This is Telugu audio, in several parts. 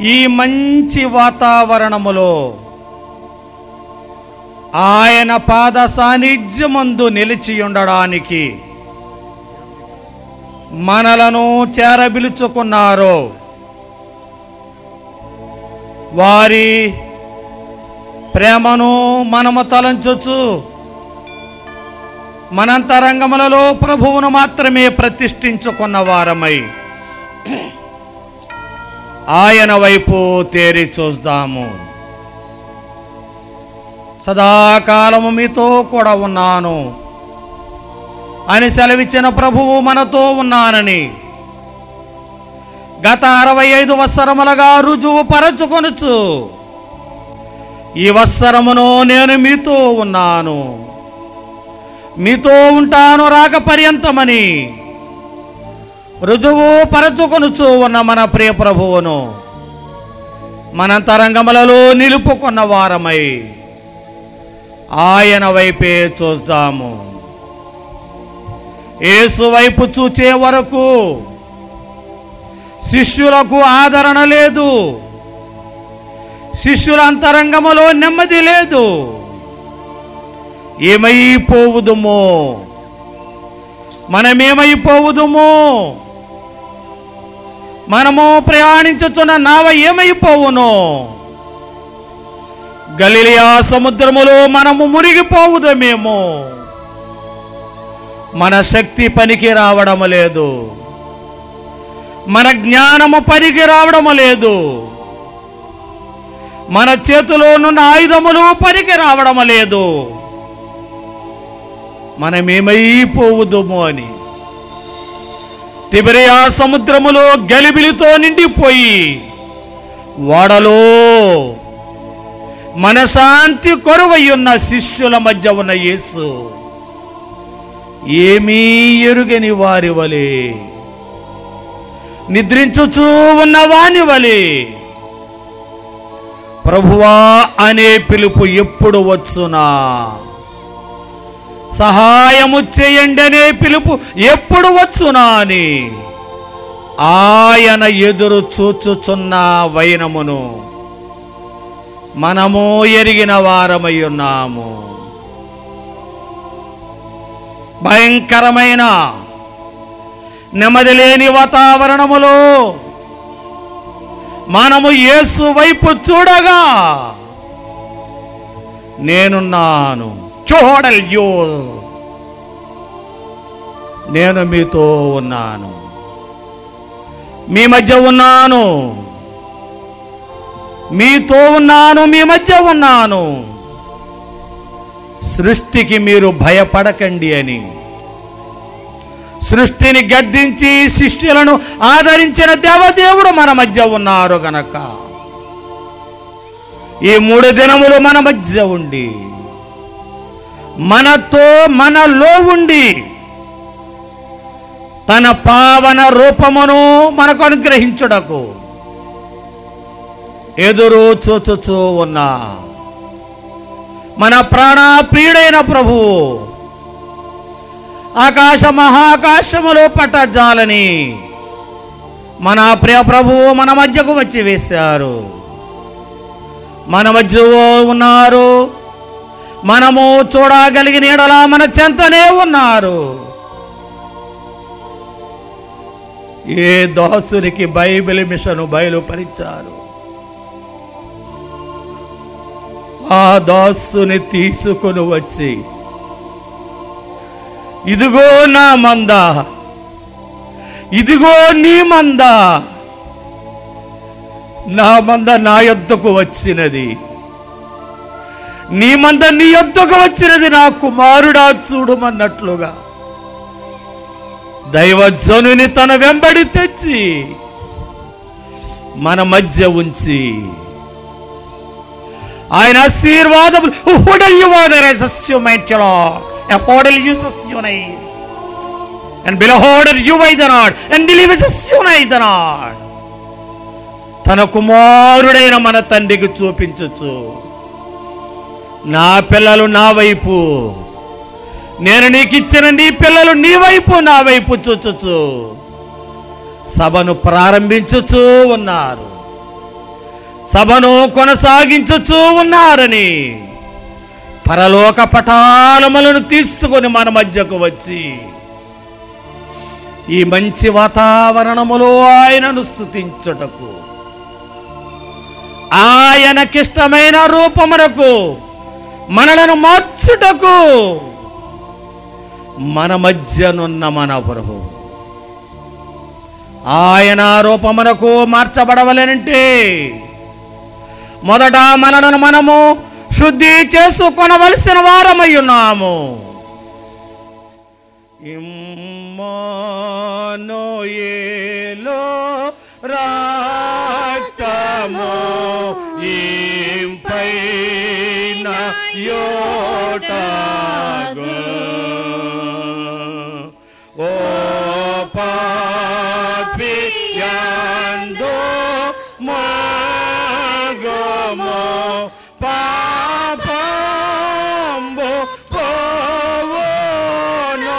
ఈ మంచి వాతావరణములో ఆయన పాద సాన్నిధ్యమందు నిలిచి ఉండడానికి మనలను చేరబిలుచుకున్నారు వారి ప్రేమను మనము తలంచొచ్చు మనంతరంగములలో ప్రభువును మాత్రమే ప్రతిష్ఠించుకున్న వారమై ఆయన వైపు తేరి చూద్దాము సదాకాలము మీతో కూడా ఉన్నాను అని సెలవిచ్చిన ప్రభువు మనతో ఉన్నానని గత అరవై ఐదు వత్సరములుగా రుజువు పరచుకొనుచు ఈ వత్సరమును నేను మీతో ఉన్నాను మీతో ఉంటాను రాక పర్యంతమని రుజువు పరచుకొనుచు ఉన్న మన ప్రియ ప్రభువును మనంతరంగములలో నిలుపుకున్న వారమై ఆయన వైపే చూస్తాము యేసు వైపు చూచే వరకు శిష్యులకు ఆదరణ లేదు శిష్యుల అంతరంగములో నెమ్మది లేదు ఏమైపోవుదుమో మనమేమైపోవుదుమో మనము ప్రయాణించుచున్న నావ ఏమైపోవును గలిలియా సముద్రములో మనము మునిగిపోవుదమేమో మన శక్తి పనికి రావడము లేదు మన జ్ఞానము పనికి రావడము లేదు మన చేతిలో నున్న ఆయుధములు పనికి రావడము లేదు మనమేమైపోవుదుమో అని తిబరియా సముద్రములో గలిబిలితో నిండిపోయి ఓడలో మనశాంతి కొరువయ్యున్న శిష్యుల మధ్య ఉన్న యేసు ఏమీ ఎరుగని వారి వలె నిద్రించుచూ ఉన్న వాని వలె ప్రభువా అనే పిలుపు ఎప్పుడు వచ్చునా సహాయము చేయండి అనే పిలుపు ఎప్పుడు వచ్చునా అని ఆయన ఎదురు చూచుచున్న వైనమును మనము ఎరిగిన వారమై ఉన్నాము భయంకరమైన నెమ్మది లేని వాతావరణములో మనము యేసు వైపు చూడగా నేనున్నాను చూడల్యో నేను మీతో ఉన్నాను మీ మధ్య ఉన్నాను మీతో ఉన్నాను మీ మధ్య ఉన్నాను సృష్టికి మీరు భయపడకండి అని సృష్టిని గద్దించి శిష్యులను ఆదరించిన దేవదేవుడు మన మధ్య ఉన్నారు గనక ఈ మూడు దినములు మన మధ్య ఉండి మనతో మనలో ఉండి తన పావన రూపమును మనకు అనుగ్రహించుటకు ఎదురు చూచుచూ ఉన్నా మన ప్రాణ ప్రియుడైన ప్రభువు ఆకాశ మహాకాశములో పట్టజాలని మన ప్రియ ప్రభువు మన మధ్యకు వచ్చి వేశారు మన మధ్య ఉన్నారు మనము చూడగలిగిన ఎడలా మన చెంతనే ఉన్నారు ఏ దాసునికి బైబిల్ మిషను బయలుపరిచారు ఆ దాసుని తీసుకుని వచ్చి ఇదిగో నా మంద ఇదిగో నీ మంద నా మంద నా యొద్దకు వచ్చినది నీ మంద నీ యొద్దకు వచ్చినది నా కుమారుడా చూడమన్నట్లుగా దైవజనుని తన వెంబడి తెచ్చి మన మధ్య ఉంచి ఆయన ఆశీర్వాదములు హుడల్ యు వాదర్ సస్యమైత్యలో ఎహోడల్ యు సస్యునైస్ అండ్ బిలహోడర్ యు వైదనాడ్ అండ్ డిలివ సస్యునైదనాడ్ తన కుమారుడైన మన తండ్రికి చూపించచ్చు నా పిల్లలు నా వైపు నేను నీకు ఇచ్చిన నీ పిల్లలు నీ వైపు నా వైపు చూచుచు సభను ప్రారంభించుచూ ఉన్నారు సభను కొనసాగించుచూ ఉన్నారని పరలోక పటాలములను తీసుకొని మన మధ్యకు వచ్చి ఈ మంచి వాతావరణములో ఆయనను స్తుతించుటకు ఆయనకిష్టమైన రూపమునకు మనలను మార్చుటకు మన మధ్యనున్న మన ప్రభు ఆయన రూపమునకు మార్చబడవలనంటే మొదట మనలను మనము శుద్ధి చేసుకొనవలసిన వారమై ఉన్నాము ఇమ్మోయేలో రాక్తమో ఇంపైన యోటాగో ఓ పాపి యాందో మగమో పాపంబు పోవోనో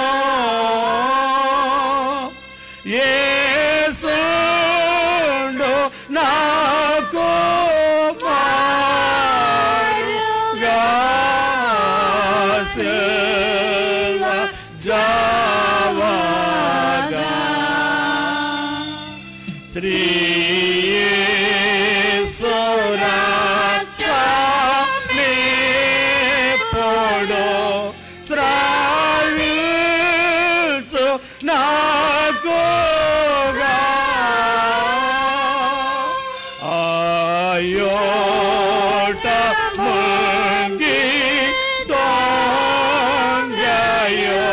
యేసుండు నాకు మారుగా సేవ జావగా శ్రీ పొడో శ్రావించు నాకుగా ఆయోట మంగి దొంగయో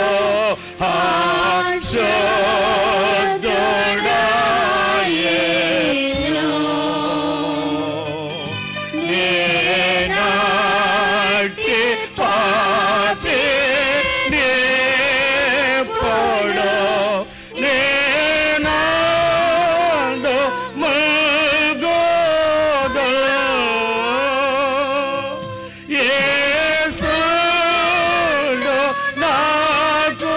నేనాటి పాపి నే పొడో నేనాడు మగోదో యేసుడు నాకు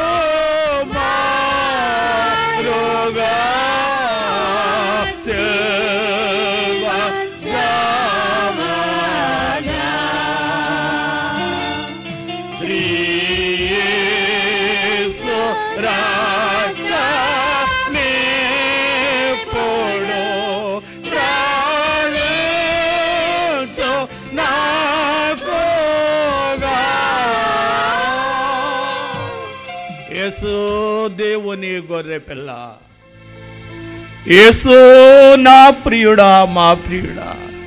మారుగా సేవ జావగా శ్రీ యేసు రాక నే పొడో శ్రావించు నాకుగా. యేసు దేవుని గొర్రె పిల్ల యేసు నా ప్రియుడా మా ప్రియుడా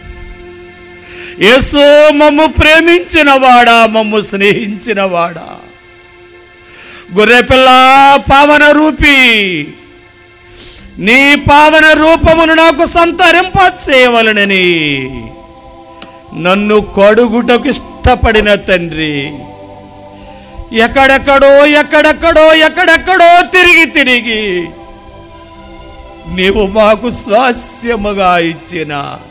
యేసు మమ్ము ప్రేమించిన వాడా మమ్ము స్నేహించిన వాడా గొర్రెపిల్ల పావన రూపి నీ పావన రూపమును నాకు సంతరింప చేయవలనని నన్ను కొడుగుటకు ఇష్టపడిన తండ్రి ఎక్కడెక్కడో ఎక్కడెక్కడో ఎక్కడెక్కడో తిరిగి తిరిగి నీవు మాకు స్వాస్యముగా ఇచ్చిన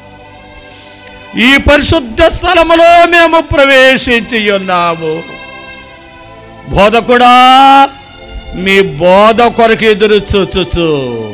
ఈ పరిశుద్ధ స్థలములో మేము ప్రవేశించి ఉన్నాము బోధకుడా మీ బోధ కొరకు ఎదురు చూచుచు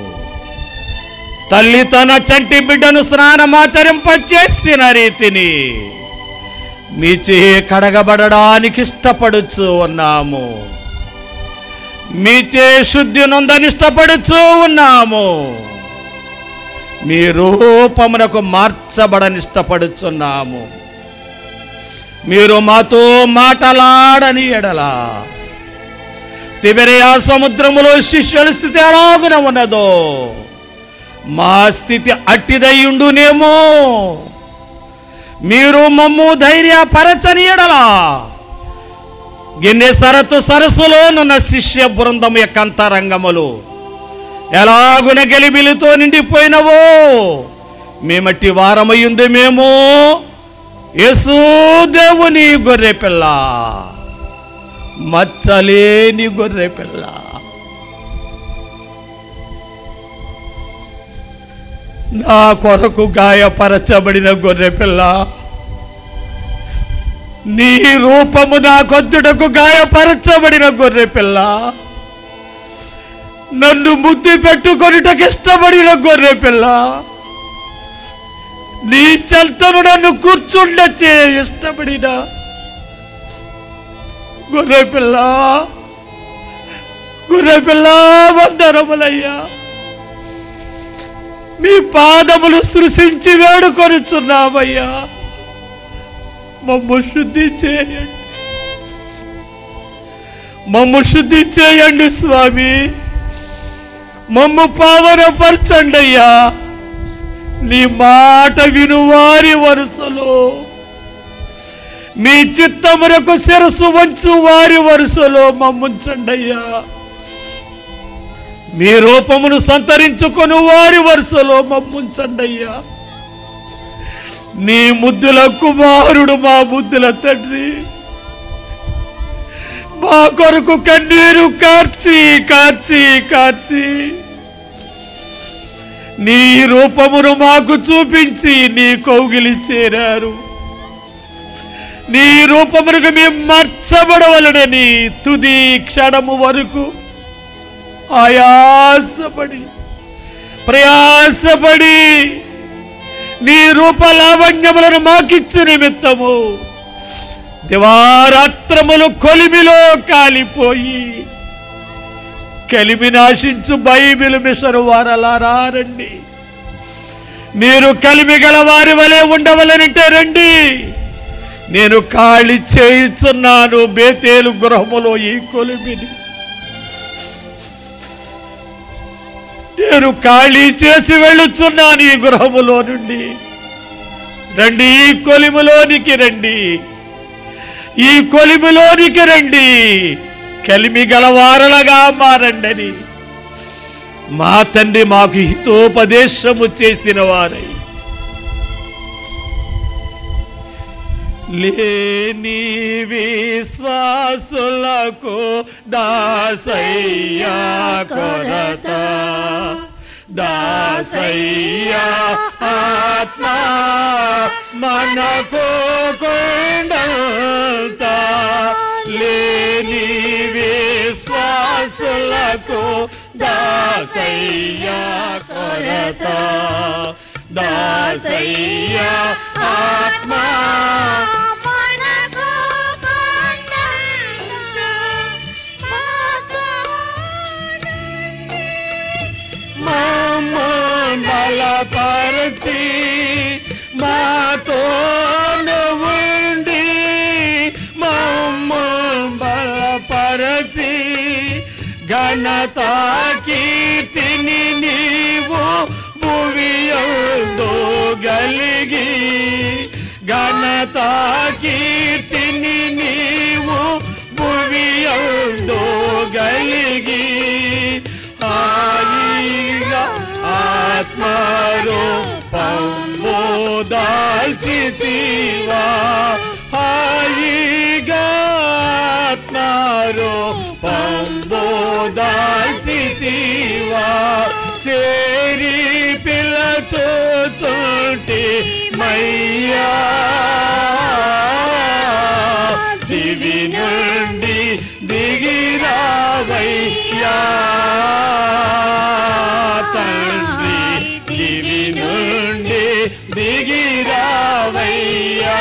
తల్లి తన చంటి బిడ్డను స్నానమాచరింపచేసిన రీతిని మీ చే కడగబడడానికి ఇష్టపడుచు ఉన్నాము మీ చే శుద్ధి నొందని ఇష్టపడుచు ఉన్నాము మీ రూపమునకు మార్చబడని ఇష్టపడుచున్నాము మీరు మాతో మాటలాడని ఎడలా తిబెరియా సముద్రములో శిష్యుల స్థితి ఎలాగున ఉన్నదో మా స్థితి అట్టిదయ్యుండునేమో మీరు మమ్ము ధైర్యపరచని ఎడలా గిన్నె సరతు సరస్సులోనున్న శిష్య బృందం యొక్క అంతరంగములు ఎలాగున గెలిబిలితో నిండిపోయినవో మేమట్టి వారమయ్యింది మేము యేసు దేవుని గొర్రె పిల్ల మచ్చలేని గొర్రె పిల్ల నా కొరకు గాయపరచబడిన గొర్రె పిల్ల నీ రూపము నా కొద్దుటకు గాయపరచబడిన గొర్రె పిల్ల నన్ను ముద్దు పెట్టుకొనుటకు ఇష్టపడిన గొర్రె పిల్ల నీ చెంతను నన్ను కూర్చుండచ్చే ఇష్టపడిన గొర్రె పిల్ల గొర్రె పిల్ల వందరములయ్యా మీ పాదములు సృశించి వేడుకొనుచున్నామయ్యా మమ్ము శుద్ధి చేయండి మమ్ము శుద్ధి చేయండి స్వామి మమ్ము పావనపరచండి అయ్యా నీ మాట వినువారి వరుసలో మీ చిత్తమునకు శిరస్సు వంచు వారి వరుసలో మమ్ముంచండి అయ్యా మీ రూపమును సంతరించుకొని వారి వరుసలో మమ్ముంచండి అయ్యా నీ ముద్దుల కుమారుడు మా ముద్దుల తండ్రి మా కొరకు కన్నీరు కార్చి కార్చి కార్చి నీ రూపమును మాకు చూపించి నీ కౌగిలి చేరారు నీ రూపమునకు మేము మర్చబడవలనని తుది క్షణము వరకు ఆయాసపడి ప్రయాసపడి నీ రూప లావణ్యములను మాకిచ్చు నిమిత్తము దివారాత్రములు కొలిమిలో కాలిపోయి కలిమి నాశించు బైబిల్ మిషను వారలారా రండి మీరు కలిమి గల వారి వలె ఉండవలనంటే రండి నేను ఖాళీ చేయుచున్నాను బేతేలు గృహములో ఈ కొలిమిని నేను ఖాళీ చేసి వెళ్ళుచున్నాను ఈ గృహములో నుండి రండి ఈ కొలిములోనికి రండి ఈ కొలిమిలోనికి రండి కలిమి గలవారలగా మారండని మా తండ్రి మాకు హితోపదేశము చేసిన వారై లేని విశ్వాసులకు దాసయ్యా కొరత దాసయ్యా ఆత్మ మనకు కొండంత లేని విశ్వాసులకు దాసయ్యా కొరత దాసయ్యా ఆత్మ మనకు కొండంత మమ్మల్ని బలపరచి మాతో ఉండి మమ్మల్ని బలపరచి ఘనత కీర్తిని నీవు భువియందు గలిగి ఘనత కీర్తిని నీవు భువియందు గలిగి హాయిగా ఆత్మరూపము దాల్చితివా హాయిగా ఆత్మరూపము దాల్చితివా చేరి పిలచోచుంటి మయ్యా దివి నుండి దిగిరావయ్యా తండ్రి దివి నుండి దిగిరావయ్యా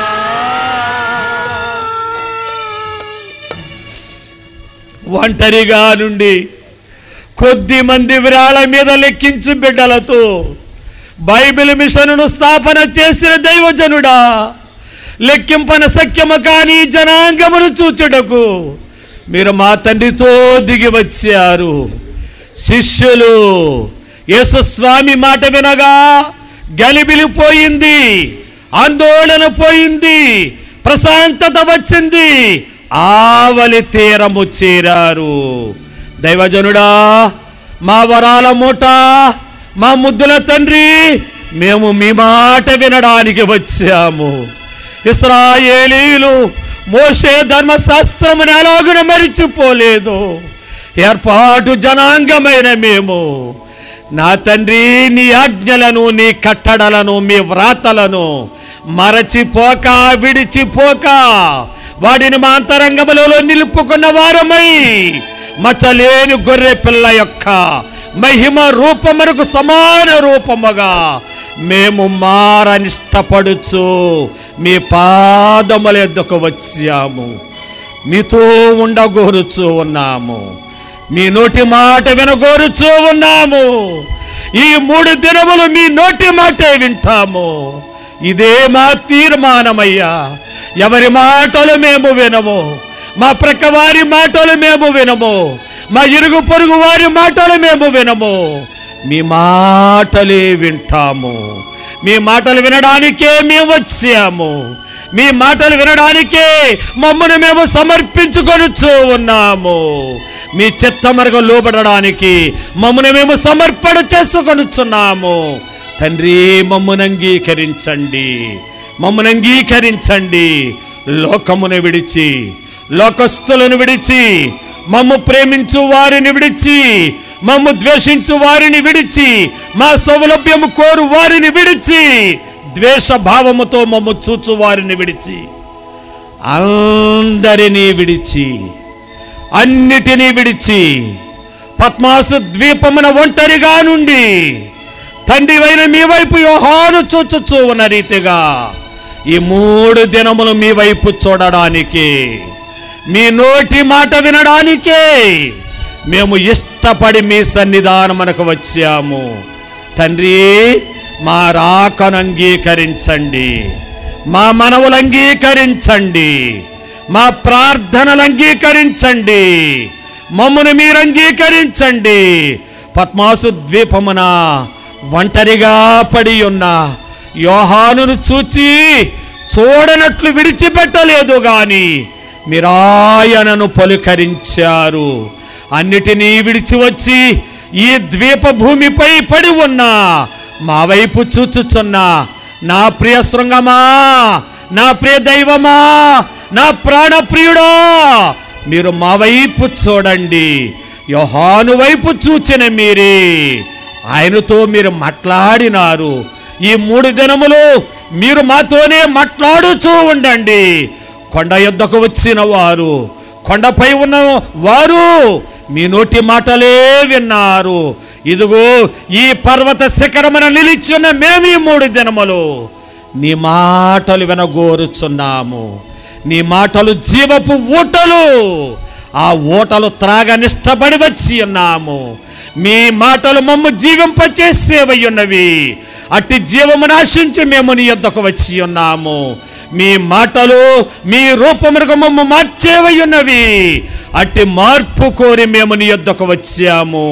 ఒంటరిగా నుండి కొద్ది మంది విరాళ మీద లెక్కించు బిడ్డలతో బైబిల్ మిషనును స్థాపన చేసిన దైవజనుడా లెక్కింపన సఖ్యము కాని జనాంగమును చూచుటకు మీరు మా తండ్రితో దిగి వచ్చారు శిష్యులు యేసుస్వామి మాట వినగా గలిబిలిపోయింది ఆందోళన పోయింది ప్రశాంతత వచ్చింది ఆవలి తీరము చేరారు దైవజనుడా మా వరాల మూట మా ముద్దుల తండ్రి మేము మీ మాట వినడానికి వచ్చాము ఇస్రాయేలీలు మోషే ధర్మశాస్త్రమును ఎలాగున మరిచిపోలేదు ఏర్పాటు జనాంగమైన మేము నా తండ్రి నీ ఆజ్ఞలను నీ కట్టడలను మీ వ్రాతలను మరచిపోక విడిచిపోక వాడిని మా అంతరంగములలో నిలుపుకున్న వారమై మచ్చలేని గొర్రె పిల్ల యొక్క మహిమ రూపమునకు సమాన రూపముగా మేము మారనిష్టపడుచు మీ పాదముల ఎద్దకు వచ్చాము మీతో ఉండగోరుచూ ఉన్నాము మీ నోటి మాట వినగోరుచూ ఉన్నాము ఈ మూడు దినములు మీ నోటి మాటే వింటాము ఇదే మా తీర్మానమయ్యా ఎవరి మాటలు మేము వినము మా ప్రక్క వారి మాటలు మేము వినము మా ఇరుగు పొరుగు వారి మాటలు మేము వినము మీ మాటలే వింటాము మీ మాటలు వినడానికే మేము వచ్చాము మీ మాటలు వినడానికే మమ్మను మేము సమర్పించుకొనుచూ ఉన్నాము మీ చిత్తమరగ లోబడడానికి మమ్మను మేము సమర్పణ చేసుకొనుచున్నాము తండ్రి మమ్మను అంగీకరించండి మమ్మను అంగీకరించండి లోకమును విడిచి లోకస్తులను విడిచి మమ్ము ప్రేమించు వారిని విడిచి మమ్ము ద్వేషించు వారిని విడిచి మా సౌలభ్యము కోరు వారిని విడిచి ద్వేష భావముతో మమ్ము చూచు వారిని విడిచి అందరినీ విడిచి అన్నిటినీ విడిచి పద్మాసు ద్వీపమున ఒంటరిగా నుండి తండ్రివైన మీ వైపు యోహాను చూచుచూ ఉన్న రీతిగా ఈ మూడు దినములు మీ వైపు చూడడానికి మీ నోటి మాట వినడానికే మేము ఇష్టపడి మీ సన్నిధానమునకు వచ్చాము తండ్రి మా రాకను అంగీకరించండి మా మనవులు అంగీకరించండి మా ప్రార్థనలు అంగీకరించండి మమ్మను మీరు అంగీకరించండి పద్మాసు ద్వీపమున ఒంటరిగా పడి ఉన్న యోహానును చూచి చూడనట్లు విడిచిపెట్టలేదు గాని మీరాయనను పలుకరించారు అన్నిటినీ విడిచి వచ్చి ఈ ద్వీప భూమిపై పడి ఉన్న మా వైపు చూచుచున్న నా ప్రియ శృంగమా నా ప్రియ దైవమా నా ప్రాణప్రియుడా మీరు మా వైపు చూడండి యోహాను వైపు చూచిన మీరే ఆయనతో మీరు మాట్లాడినారు ఈ మూడు దినములు మీరు మాతోనే మాట్లాడుచూ ఉండండి కొండ యొద్దకు వచ్చిన వారు కొండపై ఉన్న వారు మీ నోటి మాటలే విన్నారు ఇదిగో ఈ పర్వత శిఖరమున నిలిచిన మేము ఈ మూడు దినములు నీ మాటలు వినగోరుచున్నాము నీ మాటలు జీవపు ఊటలు ఆ ఊటలు త్రాగనిష్టపడి వచ్చి ఉన్నాము మీ మాటలు మమ్ము జీవింపచేసేవయ్యున్నవి అట్టి జీవము నాశించి మేము నీ యొద్దకు వచ్చి ఉన్నాము మీ మాటలు మీ రూపమునకు మమ్ము మార్చేవయ్యున్నవి అట్టి మార్పు కోరి మేము నీ యొద్దకు వచ్చాము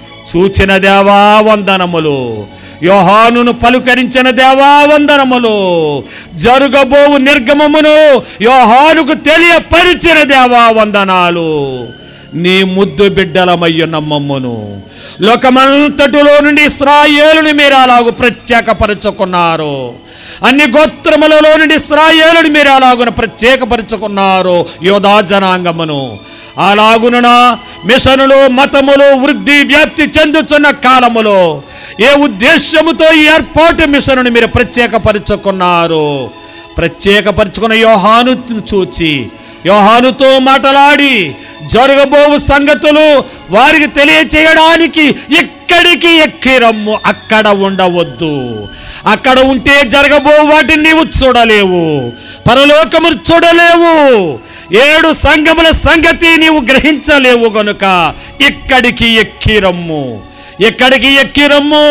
చూచిన దేవా వందనములు యోహానును పలుకరించిన దేవా వందనములు జరుగబోవు నిర్గమమును యోహానుకు తెలియపరిచిన దేవా వందనాలు నీ ముద్దు బిడ్డలమయ్యున్న మమ్మును లోకమంతటిలో నుండి ఇస్రాయేలుని మీరు అలాగు ప్రత్యేకపరచుకున్నారు అన్ని గోత్రములలో నుండి ఇస్రాయేలుని మీరు అలాగున ప్రత్యేకపరచుకున్నారు యోధా జనాంగమును అలాగున మిషనులు మతములు వృద్ధి వ్యాప్తి చెందుతున్న కాలములో ఏ ఉద్దేశముతో ఈ ఏర్పాటు మిషనుని మీరు ప్రత్యేకపరచుకున్నారు ప్రత్యేకపరచుకున్న యోహాను చూచి యోహానుతో మాట్లాడి జరగబోవు సంగతులు వారికి తెలియచేయడానికి ఇక్కడికి ఎక్కిరమ్ము అక్కడ ఉండవద్దు అక్కడ ఉంటే జరగబో వాటిని నీవు చూడలేవు పరలోకమును చూడలేవు ఏడు సంఘముల సంగతి నీవు గ్రహించలేవు గనుక ఇక్కడికి ఎక్కిరమ్ము ఇక్కడికి ఎక్కిరమ్ము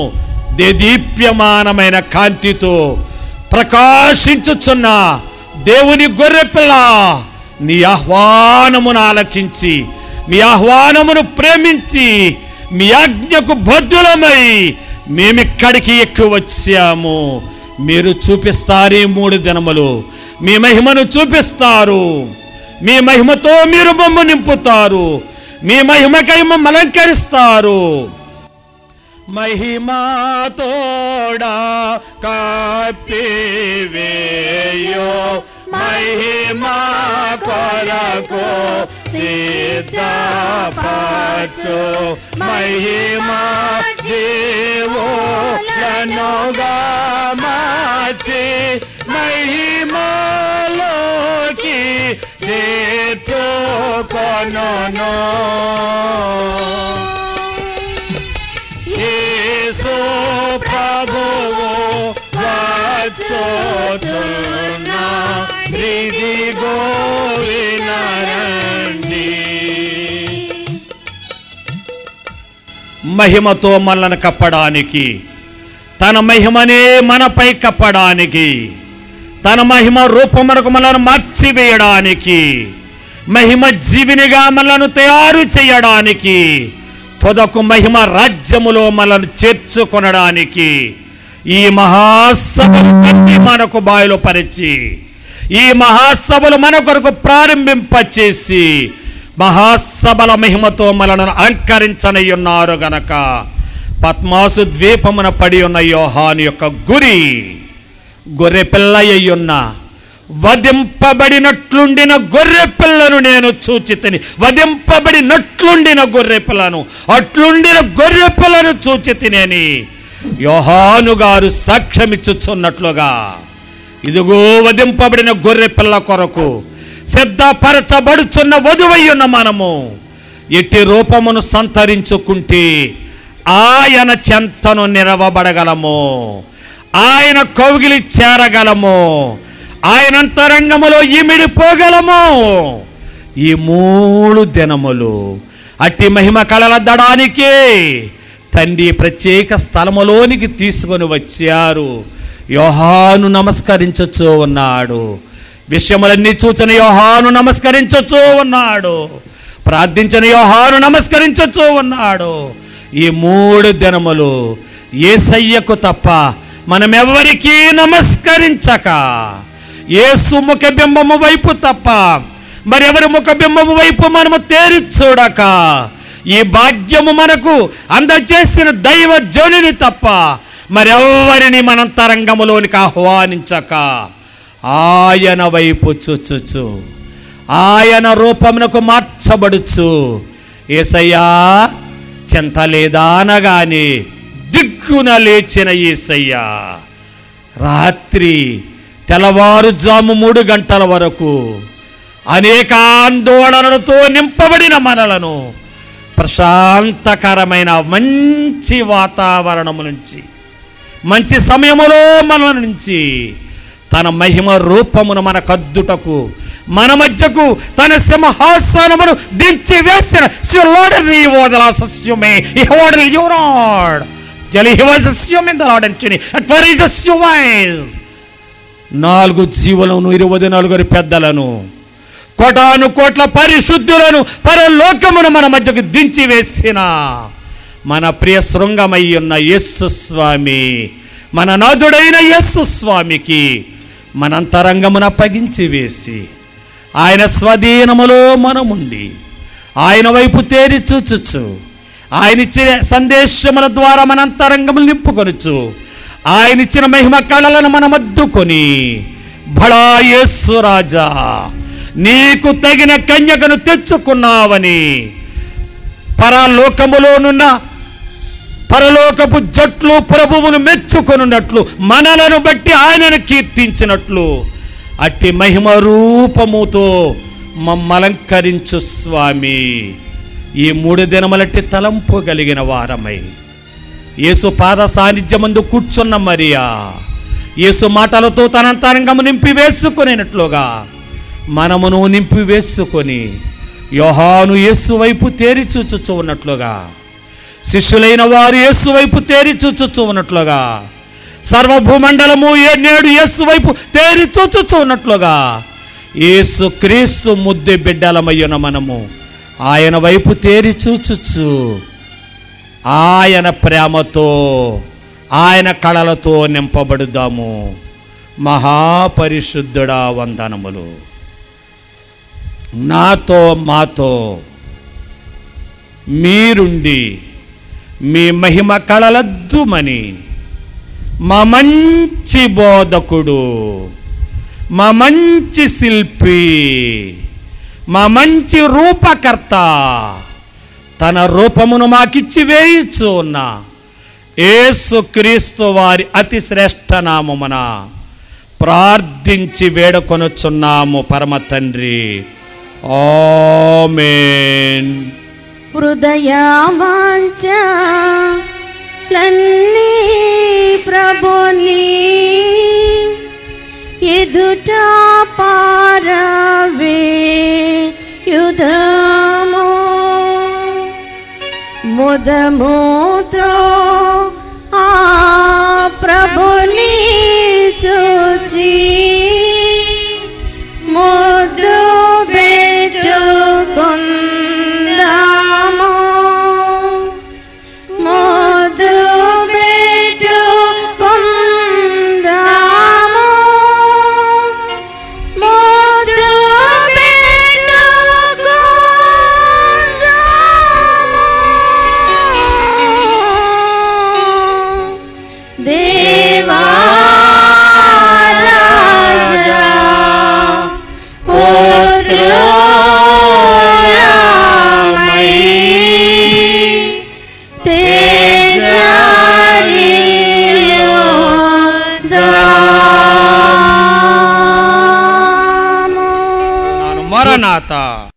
దేదీప్యమానమైన కాంతితో ప్రకాశించుచున్న దేవుని గొర్రెపిల్ల నీ ఆహ్వానమును ఆలకించి మీ ఆహ్వానమును ప్రేమించి మీ ఆజ్ఞకు బద్దులమై మేమిక్కడికి ఎక్కువ వచ్చాము మీరు చూపిస్తారు ఈ మూడు దినములు మీ మహిమను చూపిస్తారు మీ మహిమతో మీరు బొమ్మ నింపుతారు మీ మహిమకై మమ్మల్ని అలంకరిస్తారు మహిమాతోడా కప్పివేయో మహిమా కొరకు సిద్ధపరచు మహిమా జీవోలనుగా మార్చి మహిమలోకి చేర్చుకొనును యేసు ప్రభువు పోచున్నా ఇదిగో వినరండి మహిమతో మనల్ని కప్పడానికి తన మహిమనే మనపై కప్పడానికి తన మహిమ రూపమునకు మనల్ని మార్చివేయడానికి మహిమ జీవినిగా మనల్ని తయారు చేయడానికి తుదకు మహిమ రాజ్యములో మనల్ని చేర్చుకొనడానికి ఈ మహాసభలు కట్టి మనకు బాయిలో పరిచి ఈ మహాసభలు మన కొరకు ప్రారంభింపచేసి మహాసభల మహిమతో మనలను అలంకరించనయ్యున్నారు గనక పద్మాసు ద్వీపమున పడి ఉన్న యోహాను యొక్క గురి గొర్రె పిల్ల అయ్యున్న వధింపబడినట్లుండిన గొర్రె పిల్లను నేను చూచితిని వధింపబడినట్లుండిన గొర్రె పిల్లను అట్లుండిన గొర్రె పిల్లను చూచితినేని యోహాను గారు సాక్ష్యమిచ్చుచున్నట్లుగా ఇదిగో వధింపబడిన గొర్రె పిల్ల కొరకు సిద్ధపరచబడుచున్న వధువయ్యున్న మనము ఎట్టి రూపమును సంతరించుకుంటే ఆయన చెంతను నిలవబడగలము ఆయన కౌగిలి చేరగలము ఆయన అంతరంగములో ఇమిడిపోగలము ఈ మూడు దినములు అట్టి మహిమ కలలద్దడానికే తండ్రి ప్రత్యేక స్థలములోనికి తీసుకొని వచ్చారు యోహాను నమస్కరించచ్చు ఉన్నాడు విషయములన్నీ చూచిన యోహాను నమస్కరించచ్చు ఉన్నాడు ప్రార్థించిన యోహాను నమస్కరించచ్చు ఉన్నాడు ఈ మూడు దినములు ఏసయ్యకు తప్ప మనమెవ్వరికీ నమస్కరించక ఏసు ముఖ బింబము వైపు తప్ప మరెవరి ముఖ బింబము వైపు మనము తేరి చూడక ఈ భాగ్యము మనకు అందచేసిన దైవ జనుని తప్ప మరెవ్వరిని మనం తరంగములోనికి ఆహ్వానించక ఆయన వైపు చూచుచు ఆయన రూపమునకు మార్చబడుచు ఏసయ్యా చింత లేదా అనగానే దిగ్గున లేచిన ఏసయ్యా రాత్రి తెల్లవారుజాము మూడు గంటల వరకు అనేక ఆందోళనలతో నింపబడిన మనలను ప్రశాంతకరమైన మంచి వాతావరణము నుంచి మంచి సమయములో మన నుంచి తన మహిమ రూపమును మన కద్దుటకు మన మధ్యకు తన సింహాసనమును దించి వేసిన శిలోడని ఓదల సస్యమే ఈ ఓడల్ యువరాడ్ జలి he was assume in the lord and at వర్ ఇస్ అస్యూమైజ్ నాలుగు జీవులను ఇరవై నలుగురి పెద్దలను కోటాను కోట్ల పరిశుద్ధులను పరలోకమును మన మధ్యకు దించి వేసిన మన ప్రియ శృంగమై ఉన్న యేసు స్వామి మన నాథుడైన యేసు స్వామికి మన అంతరంగమున అప్పగించి వేసి ఆయన స్వధీనములో మనముండి ఆయన వైపు తేరి చూచుచు ఆయన ఇచ్చిన సందేశముల ద్వారా మన అంతరంగములు నింపుకొనొచ్చు ఆయన ఇచ్చిన మహిమ కళలను మనం అద్దుకొని బడా యేసు రాజా నీకు తగిన కన్యకను తెచ్చుకున్నావని పరలోకములోనున్న పరలోకపు జట్లు ప్రభువును మెచ్చుకొనున్నట్లు మనలను బట్టి ఆయనను కీర్తించినట్లు అట్టి మహిమ రూపముతో మమ్మలంకరించు స్వామి ఈ మూడు దినములట్టి తలంపు కలిగిన వారమై యేసు పాద సాన్నిధ్యమందు కూర్చున్న మరియా యేసు మాటలతో తనంతరంగము నింపి వేసుకునేనట్లుగా మనమును నింపి వేసుకొని యోహాను యేసు వైపు తేరి చూచుచు ఉన్నట్లుగా శిష్యులైన వారు యేసు వైపు తేరి చూచుచు ఉన్నట్లుగా సర్వభూమండలము ఏ నేడు యేసు వైపు తేరి చూచుచు ఉన్నట్లుగా యేసు క్రీస్తు ముద్దు బిడ్డలమయ్యున మనము ఆయన వైపు తేరి చూచుచు ఆయన ప్రేమతో ఆయన కళలతో నింపబడుదాము మహాపరిశుద్ధుడా వందనములు నాతో మాతో మీరుండి మీ మహిమ కళలద్దుమని మా మంచి బోధకుడు మా మంచి శిల్పి మా మంచి రూపకర్త తన రూపమును మాకిచ్చి వేయిచు ఉన్న యేసు క్రీస్తు వారి అతి శ్రేష్ఠ నామమున ప్రార్థించి వేడుకొనుచున్నాము పరమ తండ్రి ఆమేన్ హృదయవాంఛలన్నీ ప్రభుని ఎదుట పారవే యుధము ముదముతో ఆ ప్రభుని చూచి ముద్దు పెట్టుకుందాము ముద్దు పెట్టుకుందాము ముద్దు పెట్టుకుందాము దేవా రాజా పుత్రులమై తేజారిలో దాము నాను మరణాత